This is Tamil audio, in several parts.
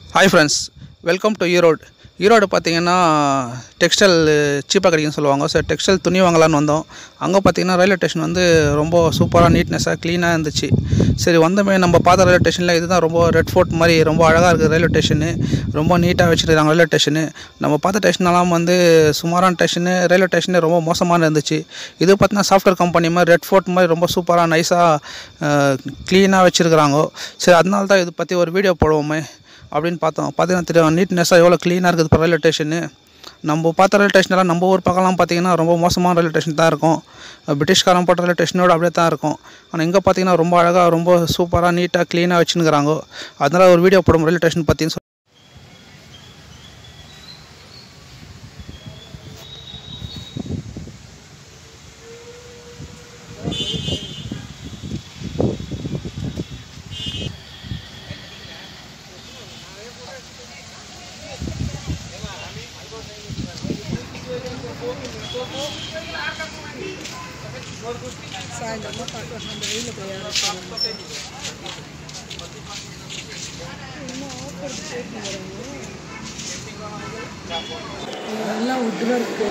hi friends welcome to Erode Erode பார்த்தீங்கன்னா டெக்ஸ்டைல் சீப்பாக கிடைக்குன்னு சொல்லுவாங்க ஸோ டெக்ஸ்டைல் துணி வாங்கலான்னு வந்தோம் அங்கே பார்த்தீங்கன்னா ரயில்வே ஸ்டேஷன் வந்து ரொம்ப சூப்பராக நீட்னஸாக க்ளீனாக இருந்துச்சு சரி வந்தமே நம்ம பார்த்த ரயில்வே ஸ்டேஷனில் இதுதான் ரொம்ப ரெட் ஃபோர்ட் மாதிரி ரொம்ப அழகாக இருக்குது ரயில்வே ஸ்டேஷனு ரொம்ப நீட்டாக வச்சுருக்காங்க ரயில்வே ஸ்டேஷனு நம்ம பார்த்த ஸ்டேஷனெல்லாம் வந்து சுமாரான ஸ்டேஷனு ரயில்வே ஸ்டேஷனே ரொம்ப மோசமான இருந்துச்சு இது பார்த்தீங்கன்னா சாஃப்ட்வேர் கம்பெனி மாதிரி ரெட் ஃபோர்ட் மாதிரி ரொம்ப சூப்பராக நைஸாக க்ளீனாக வச்சுருக்குறாங்க சரி அதனால தான் இது பற்றி ஒரு வீடியோ போடுவோமே அப்படின்னு பார்த்தோம் பார்த்தீங்கன்னா தெரியும் நீட்னஸாக எவ்வளோ க்ளீனாக இருக்குது இப்போ ரயில்வே ஸ்டேஷனு நம்ம பார்த்த ரயில்வே ஸ்டேஷனெல்லாம் நம்ம ஊர் பக்கம்லாம் பார்த்தீங்கன்னா ரொம்ப மோசமான ரயில்வே ஸ்டேஷன் தான் இருக்கும் பிரிட்டிஷ்காரன் போட்ட ரயில்வே ஸ்டேஷனோட அப்படியே தான் இருக்கும் ஆனால் இங்கே பார்த்தீங்கன்னா ரொம்ப அழகாக ரொம்ப சூப்பராக நீட்டாக க்ளீனாக வச்சுருக்கிறாங்க அதனால் ஒரு வீடியோ போடும் ரயில்வே ஸ்டேஷன் பற்றின்னு சொல்லி எல்லாம் உட்ரா இருக்கு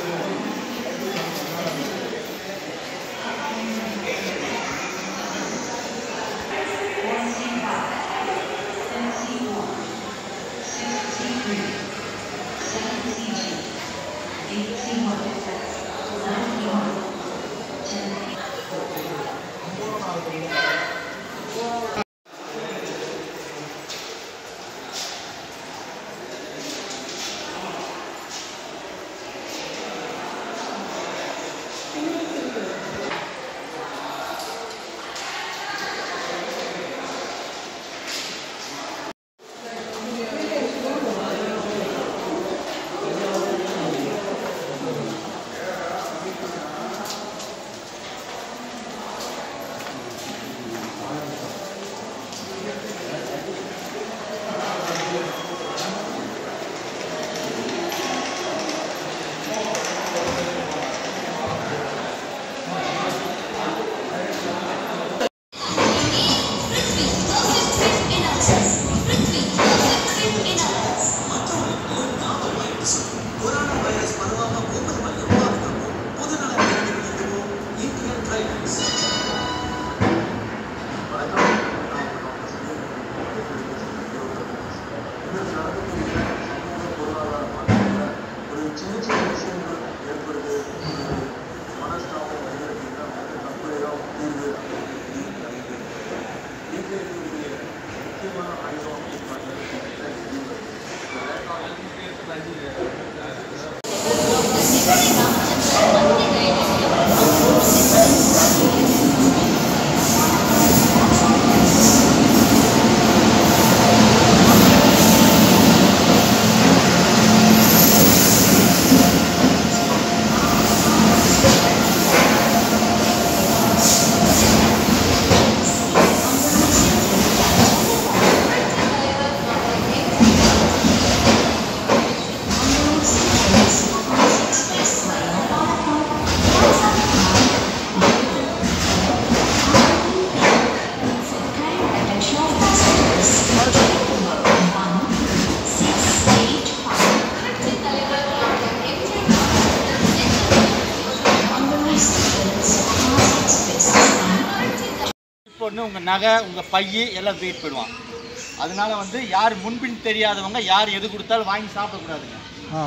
இப்போ வந்து உங்கள் நகை உங்கள் பைய எல்லாம் வெயிட் போயிடுவான் அதனால வந்து யார் முன்பின் தெரியாதவங்க யார் எது கொடுத்தாலும் வாங்கி சாப்பிடக்கூடாதுங்க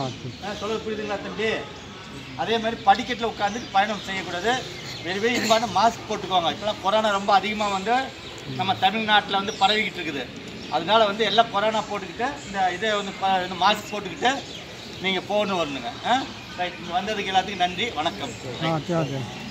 ஆ, சொல்றது புரியுதுங்களா தம்பி அதே மாதிரி படிக்கட்டில் உட்காந்து பயணம் செய்யக்கூடாது வெரி வெரி இன்பான மாஸ்க் போட்டுக்கோங்க இப்போலாம் கொரோனா ரொம்ப அதிகமாக வந்து நம்ம தமிழ்நாட்டில் வந்து பரவிக்கிட்டு இருக்குது அதனால வந்து எல்லாம் கொரோனா போட்டுக்கிட்டு இந்த இதை வந்து ப- இந்த மாஸ்க் போட்டுக்கிட்டு நீங்கள் போகணும் வரணுங்க ஆ ரைட் இங்கே வந்ததுக்கு எல்லாத்துக்கும் நன்றி வணக்கம் ஓகே ஓகே